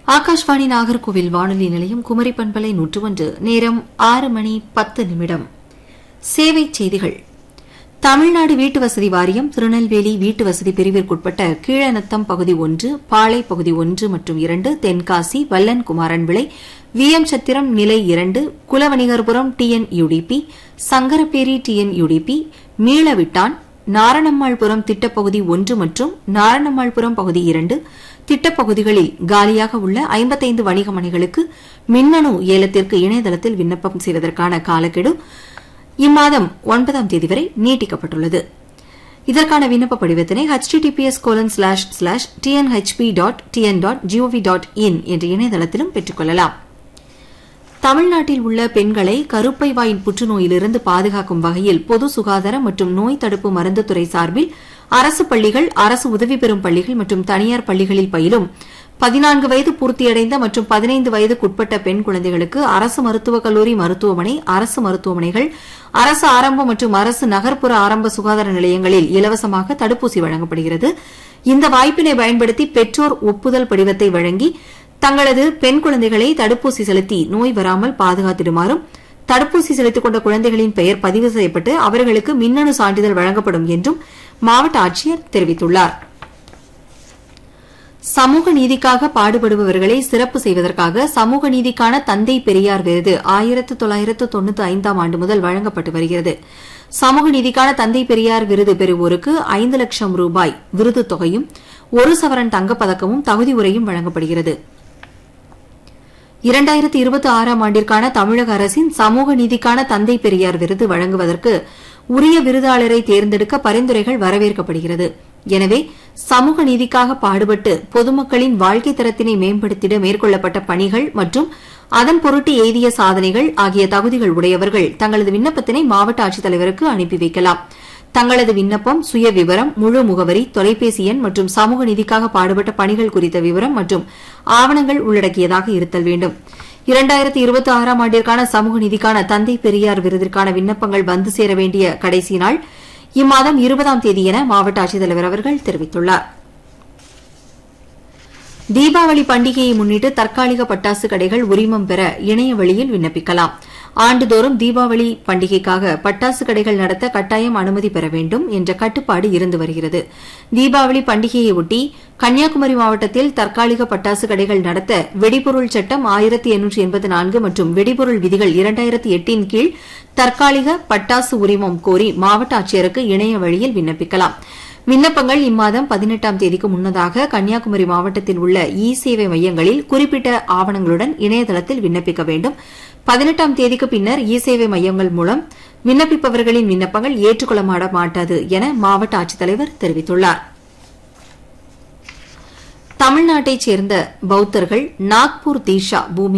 ஆகாஷ்வாணி நாகர்கோவில் வானொலி நிலையம் குமரி பண்பலை நூற்று ஒன்று நேரம் ஆறு மணி பத்து நிமிடம் சேவை செய்திகள் தமிழ்நாடு வீட்டு வசதி வாரியம் திருநெல்வேலி வீட்டு வசதி பிரிவிற்குட்பட்ட கீழநத்தம் பகுதி ஒன்று பாளை பகுதி ஒன்று மற்றும் இரண்டு தென்காசி வல்லன் குமாரன் விளை வி எம் சத்திரம் நிலை இரண்டு Kulavanigarpuram TN UDP Sankaraperi TN UDP Meelavittan Naranammalpuram திட்டப்பகுதி ஒன்று மற்றும் நாரணம்மாள்புரம் பகுதி இரண்டு திட்டப்பகுதிகளில் காலியாக உள்ள ஐம்பத்தைந்து வணிக மனைகளுக்கு மின்னணு ஏலத்திற்கு இணையதளத்தில் விண்ணப்பம் செய்வதற்கான காலக்கெடு இம்மாதம் ஒன்பதாம் தேதி வரை நீட்டிக்கப்பட்டுள்ளது இதற்கான விண்ணப்ப படிவத்தினை HTTPS colon slash slash TNHB dot TN dot GOV dot in என்ற இணையதளத்திலும் பெற்றுக் கொள்ளலாம் தமிழ்நாட்டில் உள்ள பெண்களை கருப்பை வாயின் புற்றுநோயிலிருந்து பாதுகாக்கும் வகையில் பொது சுகாதார மற்றும் நோய் தடுப்பு மருந்துத்துறை சார்பில் அரசு பள்ளிகள் அரசு உதவி பெறும் பள்ளிகள் மற்றும் தனியார் பள்ளிகளில் பயிலும் பதினான்கு வயது பூர்த்தியடைந்த மற்றும் பதினைந்து வயதுக்குட்பட்ட பெண் குழந்தைகளுக்கு அரசு மருத்துவக் கல்லூரி மருத்துவமனை அரசு மருத்துவமனைகள் அரசு ஆரம்ப மற்றும் அரசு நகர்ப்புற ஆரம்ப சுகாதார நிலையங்களில் இலவசமாக தடுப்பூசி வழங்கப்படுகிறது இந்த வாய்ப்பினை பயன்படுத்தி பெற்றோர் ஒப்புதல் படிவத்தை வழங்கி தங்களது பெண் குழந்தைகளை தடுப்பூசி செலுத்தி நோய் வராமல் பாதுகாத்திடுமாறும் தடுப்பூசி செலுத்திக் கொண்ட குழந்தைகளின் பெயர் பதிவு செய்யப்பட்டு அவர்களுக்கு மின்னணு சான்றிதழ் வழங்கப்படும் என்றும் மாவட்ட ஆட்சியர் தெரிவித்துள்ளாா் சமூக நீதிக்காக பாடுபடுபவர்களை சிறப்பு செய்வதற்காக சமூக நீதிக்கான தந்தை பெரியார் விருது ஆயிரத்து தொள்ளாயிரத்து தொண்ணூத்தி ஐந்தாம் ஆண்டு முதல் வழங்கப்பட்டு வருகிறது சமூக நீதிக்கான தந்தை பெரியார் விருது பெறுவோருக்கு ஐந்து லட்சம் ரூபாய் விருது தொகையும் ஒரு சவரன் தங்கப்பதக்கமும் தகுதி உரையும் வழங்கப்படுகிறது இரண்டாயிரத்து இருபத்தி ஆறாம் ஆண்டிற்கான தமிழக அரசின் சமூக நீதிக்கான தந்தை பெரியார் விருது வழங்குவதற்கு உரிய விருதாளரை தேர்ந்தெடுக்க பரிந்துரைகள் வரவேற்கப்படுகிறது எனவே சமூக நீதிக்காக பாடுபட்டு பொதுமக்களின் வாழ்க்கை தரத்தினை மேம்படுத்திட மேற்கொள்ளப்பட்ட பணிகள் மற்றும் அதன் பொருட்டு எய்திய சாதனைகள் ஆகிய தகுதிகள் உடையவர்கள் தங்களது விண்ணப்பத்தினை மாவட்ட ஆட்சித்தலைவருக்கு அனுப்பி வைக்கலாம் தங்களது விண்ணப்பம் சுய விவரம் முழு முகவரி தொலைபேசி எண் மற்றும் சமூக நீதிக்காக பாடுபட்ட பணிகள் குறித்த விவரம் மற்றும் ஆவணங்கள் உள்ளடக்கியதாக இருத்தல் வேண்டும் இரண்டாயிரத்தி இருபத்தி ஆறாம் ஆண்டிற்கான சமூக நீதிக்கான தந்தை பெரியார் விருதிற்கான விண்ணப்பங்கள் வந்து சேர வேண்டிய கடைசி நாள் இம்மாதம் இருபதாம் தேதி என மாவட்ட ஆட்சித்தலைவர் அவர்கள் தெரிவித்துள்ளார் தீபாவளி பண்டிகையை முன்னிட்டு தற்காலிக பட்டாசு கடைகள் உரிமம் பெற இணைய வழியில் விண்ணப்பிக்கலாம் ஆண்டுதோறும் தீபாவளி பண்டிகைக்காக பட்டாசு கடைகள் நடத்த கட்டாயம் அனுமதி பெற வேண்டும் என்ற கட்டுப்பாடு இருந்து வருகிறது தீபாவளி பண்டிகையை ஒட்டி கன்னியாகுமரி மாவட்டத்தில் தற்காலிக பட்டாசு கடைகள் நடத்த வெடிபொருள் சட்டம் ஆயிரத்தி எண்ணூற்றி எண்பத்தி நான்கு மற்றும் வெடிபொருள் விதிகள் இரண்டாயிரத்தி எட்டின் கீழ் தற்காலிக பட்டாசு உரிமம் கோரி மாவட்ட ஆட்சியருக்கு இணைய வழியில் விண்ணப்பிக்கலாம் விண்ணப்பங்கள் இம்மாதம் பதினெட்டாம் தேதிக்கு முன்னதாக கன்னியாகுமரி மாவட்டத்தில் உள்ள இ சேவை மையங்களில் குறிப்பிட்ட ஆவணங்களுடன் இணையதளத்தில் விண்ணப்பிக்க வேண்டும் பதினெட்டாம் தேதிக்கு பின்னர் இ சேவை மையங்கள் மூலம் விண்ணப்பிப்பவர்களின் விண்ணப்பங்கள் ஏற்றுக்கொள்ளப்பட மாட்டாது என மாவட்ட ஆட்சித்தலைவர் தெரிவித்துள்ளார் தமிழ்நாட்டைச் சேர்ந்த பௌத்தர்கள் நாக்பூர் தீஷா பூமி